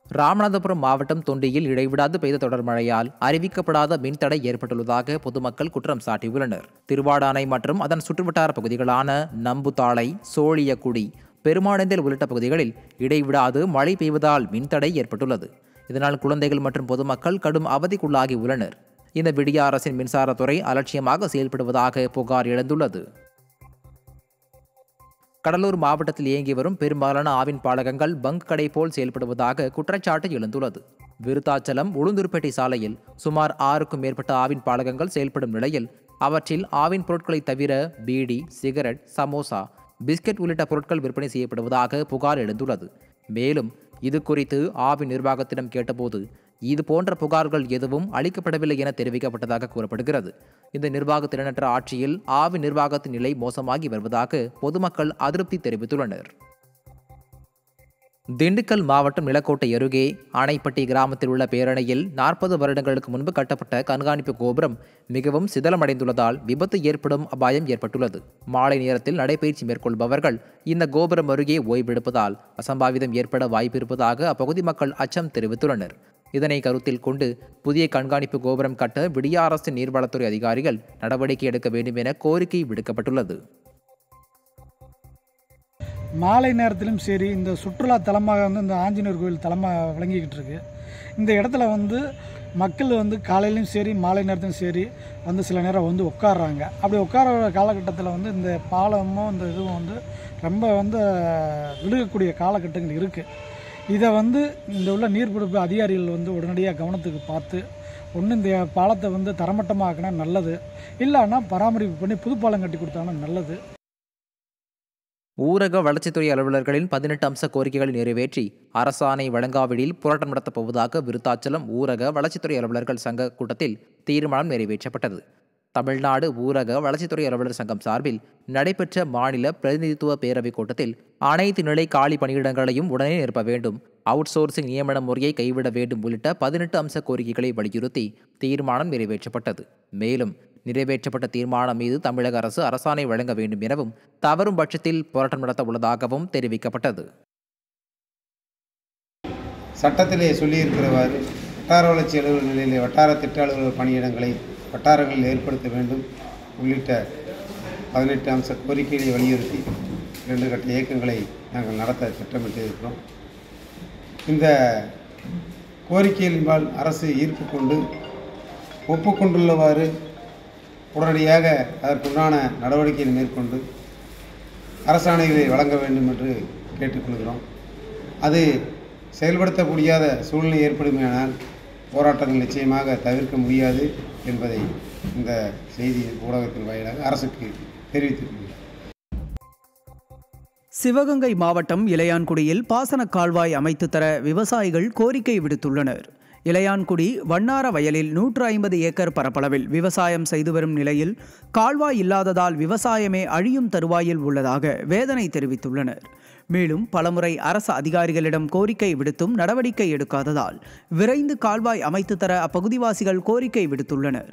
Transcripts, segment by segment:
ராமநாதபுரம் மாவட்டம் தொண்டியில் இடைவிடாது பெய்த தொடர் மழையால் அறிவிக்கப்படாத மின்தடை ஏற்பட்டுள்ளதாக பொதுமக்கள் குற்றம் சாட்டியுள்ளனர் திருவாடானை மற்றும் அதன் சுற்றுவட்டார பகுதிகளான நம்புத்தாளை சோழியக்குடி பெருமானந்தல் உள்ளிட்ட பகுதிகளில் இடைவிடாது மழை பெய்வதால் மின்தடை ஏற்பட்டுள்ளது இதனால் குழந்தைகள் மற்றும் பொதுமக்கள் கடும் அவதிக்குள்ளாகி உள்ளனர் இந்த விடிய அரசின் மின்சாரத்துறை அலட்சியமாக செயல்படுவதாக புகார் எழுந்துள்ளது கடலூர் மாவட்டத்தில் இயங்கி வரும் பெரும்பாலான ஆவின் பாலகங்கள் பங்க் கடை போல் செயல்படுவதாக குற்றச்சாட்டு எழுந்துள்ளது விருத்தாச்சலம் உளுந்தூர்பேட்டை சாலையில் சுமார் ஆறுக்கும் மேற்பட்ட ஆவின் பாலகங்கள் செயல்படும் நிலையில் அவற்றில் ஆவின் பொருட்களை தவிர பீடி சிகரெட் சமோசா பிஸ்கட் உள்ளிட்ட பொருட்கள் விற்பனை செய்யப்படுவதாக புகார் எழுந்துள்ளது மேலும் இது குறித்து ஆவின் நிர்வாகத்திடம் கேட்டபோது இது போன்ற புகார்கள் எதுவும் அளிக்கப்படவில்லை என தெரிவிக்கப்பட்டதாக கூறப்படுகிறது இந்த நிர்வாக திறனற்ற ஆட்சியில் ஆவி நிர்வாகத்தின் நிலை மோசமாகி வருவதாக பொதுமக்கள் அதிருப்தி தெரிவித்துள்ளனர் திண்டுக்கல் மாவட்டம் நிலக்கோட்டை அருகே ஆனைப்பட்டி கிராமத்தில் உள்ள பேரணையில் நாற்பது வருடங்களுக்கு முன்பு கட்டப்பட்ட கண்காணிப்பு கோபுரம் மிகவும் சிதலமடைந்துள்ளதால் விபத்து ஏற்படும் அபாயம் ஏற்பட்டுள்ளது மாலை நேரத்தில் நடைபயிற்சி மேற்கொள்பவர்கள் இந்த கோபுரம் அருகே ஓய்வெடுப்பதால் அசம்பாவிதம் ஏற்பட வாய்ப்பு இருப்பதாக அப்பகுதி மக்கள் அச்சம் தெரிவித்துள்ளனர் இதனை கருத்தில் கொண்டு புதிய கண்காணிப்பு கோபுரம் கட்ட விடிய அரசின் நீர்வளத்துறை அதிகாரிகள் நடவடிக்கை எடுக்க வேண்டும் என கோரிக்கை விடுக்கப்பட்டுள்ளது மாலை நேரத்திலும் சரி இந்த சுற்றுலா தலமாக வந்து இந்த ஆஞ்சநேயர் கோயில் தலமாக விளங்கிக்கிட்டு இருக்கு இந்த இடத்துல வந்து மக்கள் வந்து காலையிலையும் சரி மாலை நேரத்திலும் சரி வந்து சில நேரம் வந்து உட்காடுறாங்க அப்படி உட்கார காலகட்டத்தில் வந்து இந்த பாலமும் இந்த இதுவும் வந்து ரொம்ப வந்து விழுகக்கூடிய காலகட்டங்கள் இருக்குது இதை வந்து இந்த உள்ள நீர்பிடிப்பு அதிகாரிகள் வந்து உடனடியாக கவனத்துக்கு பார்த்து ஒன்று இந்த பாலத்தை வந்து தரமட்டமாக்கினா நல்லது இல்லைன்னா பராமரிப்பு பண்ணி புது பாலம் கட்டி கொடுத்தாங்கன்னா நல்லது ஊரக வளர்ச்சித்துறை அலுவலர்களின் பதினெட்டு அம்ச கோரிக்கைகளை நிறைவேற்றி அரசாணை வழங்காவிடில் போராட்டம் நடத்தப் போவதாக விருத்தாச்சலம் ஊரக வளர்ச்சித்துறை அலுவலர்கள் சங்க கூட்டத்தில் தீர்மானம் நிறைவேற்றப்பட்டது தமிழ்நாடு ஊரக வளர்ச்சித்துறை அலுவலர் சங்கம் சார்பில் நடைபெற்ற மாநில பிரதிநிதித்துவ பேரவைக் கூட்டத்தில் அனைத்து நிலை காலி பணியிடங்களையும் உடனே நிரப்ப வேண்டும் அவுட் சோர்சிங் நியமன முறையை கைவிட வேண்டும் உள்ளிட்ட பதினெட்டு அம்ச கோரிக்கைகளை வலியுறுத்தி தீர்மானம் நிறைவேற்றப்பட்டது மேலும் நிறைவேற்றப்பட்ட தீர்மானம் மீது தமிழக அரசு அரசாணை வழங்க வேண்டும் எனவும் தவறும் பட்சத்தில் போராட்டம் நடத்த உள்ளதாகவும் தெரிவிக்கப்பட்டது சட்டத்திலே சொல்லியிருக்கிறவாறு வட்டார வளர்ச்சி அலுவலர் நிலையில் வட்டார திட்ட அலுவலர் பணியிடங்களை வட்டாரங்களில் ஏற்படுத்த வேண்டும் உள்ளிட்ட பதினெட்டு அம்ச கோரிக்கைகளை வலியுறுத்தி இரண்டு கட்ட இயக்கங்களை நாங்கள் நடத்த திட்டமிட்டு இருக்கிறோம் இந்த கோரிக்கையின்பால் அரசு ஈர்ப்பு கொண்டு ஒப்புக்கொண்டுள்ளவாறு உடனடியாக அதற்குண்டான நடவடிக்கையை மேற்கொண்டு அரசாணைகளை வழங்க வேண்டும் என்று கேட்டுக்கொள்கிறோம் அது செயல்படுத்த முடியாத சூழ்நிலை ஏற்படுமேயானால் போராட்டங்கள் நிச்சயமாக தவிர்க்க முடியாது என்பதை இந்த செய்தி ஊடகத்தின் வாயிலாக அரசுக்கு தெரிவித்துக் கொள்கிறேன் சிவகங்கை மாவட்டம் இளையான்குடியில் பாசன கால்வாய் அமைத்து தர விவசாயிகள் கோரிக்கை விடுத்துள்ளனர் இளையான்குடி வண்ணார வயலில் நூற்று ஐம்பது ஏக்கர் பரப்பளவில் விவசாயம் செய்து வரும் நிலையில் கால்வாய் இல்லாததால் விவசாயமே அழியும் தருவாயில் உள்ளதாக வேதனை தெரிவித்துள்ளனர் மேலும் பலமுறை அரசு அதிகாரிகளிடம் கோரிக்கை விடுத்தும் நடவடிக்கை எடுக்காததால் விரைந்து கால்வாய் அமைத்து தர அப்பகுதிவாசிகள் கோரிக்கை விடுத்துள்ளனர்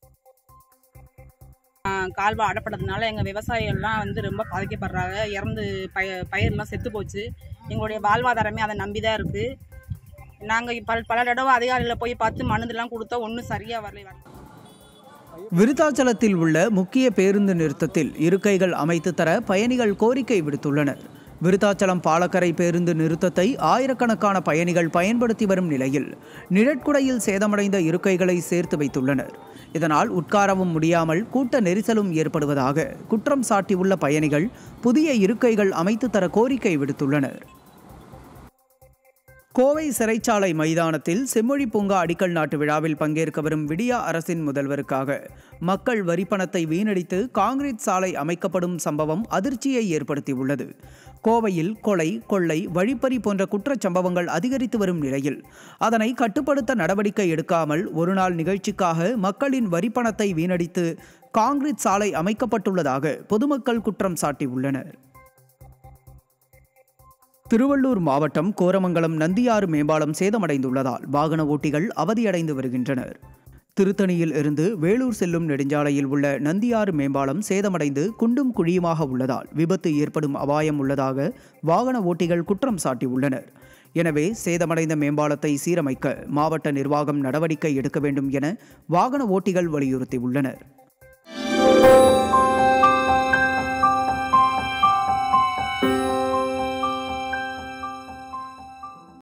கால்வாய் அடப்பட்டதுனால எங்கள் விவசாயிகள்லாம் வந்து ரொம்ப பாதிக்கப்படுறாங்க இறந்து பய பயிரெலாம் செத்து போச்சு எங்களுடைய வாழ்வாதாரமே அதை நம்பி தான் இருக்குது நாங்கள் பல பல தடவை அதிகாரிகளை போய் பார்த்து மனுதெல்லாம் கொடுத்தா ஒன்றும் சரியாக வரல விருத்தாச்சலத்தில் உள்ள முக்கிய பேருந்து நிறுத்தத்தில் இருக்கைகள் அமைத்து தர பயணிகள் கோரிக்கை விடுத்துள்ளனர் விருத்தாச்சலம் பாலக்கரை பேருந்து நிறுத்தத்தை ஆயிரக்கணக்கான பயணிகள் பயன்படுத்தி வரும் நிலையில் நிழற்குடையில் சேதமடைந்த இருக்கைகளை சேர்த்து வைத்துள்ளனர் இதனால் உட்காரவும் முடியாமல் கூட்ட நெரிசலும் ஏற்படுவதாக குற்றம் சாட்டியுள்ள பயணிகள் புதிய இருக்கைகள் அமைத்து தர கோரிக்கை விடுத்துள்ளனர் கோவை சிறைச்சாலை மைதானத்தில் செம்மொழி பூங்கா அடிக்கல் நாட்டு விழாவில் பங்கேற்க வரும் விடியா அரசின் முதல்வருக்காக மக்கள் வரிப்பணத்தை வீணடித்து காங்கிரீட் சாலை அமைக்கப்படும் சம்பவம் அதிர்ச்சியை ஏற்படுத்தியுள்ளது கோவையில் கொலை கொள்ளை வழிப்பறி போன்ற குற்றச் சம்பவங்கள் அதிகரித்து வரும் நிலையில் அதனை கட்டுப்படுத்த நடவடிக்கை எடுக்காமல் ஒருநாள் நிகழ்ச்சிக்காக மக்களின் வரிப்பணத்தை வீணடித்து காங்கிரீட் சாலை அமைக்கப்பட்டுள்ளதாக பொதுமக்கள் குற்றம் சாட்டியுள்ளனர் திருவள்ளூர் மாவட்டம் கோரமங்கலம் நந்தியாறு மேம்பாலம் சேதமடைந்துள்ளதால் வாகன ஓட்டிகள் அவதியடைந்து வருகின்றனர் திருத்தணியில் இருந்து வேலூர் செல்லும் நெடுஞ்சாலையில் உள்ள நந்தியாறு மேம்பாலம் சேதமடைந்து குண்டும் குழியுமாக உள்ளதால் விபத்து ஏற்படும் அபாயம் உள்ளதாக வாகன ஓட்டிகள் குற்றம் சாட்டியுள்ளனர் எனவே சேதமடைந்த மேம்பாலத்தை சீரமைக்க மாவட்ட நிர்வாகம் நடவடிக்கை எடுக்க வேண்டும் என வாகன ஓட்டிகள் வலியுறுத்தியுள்ளனர்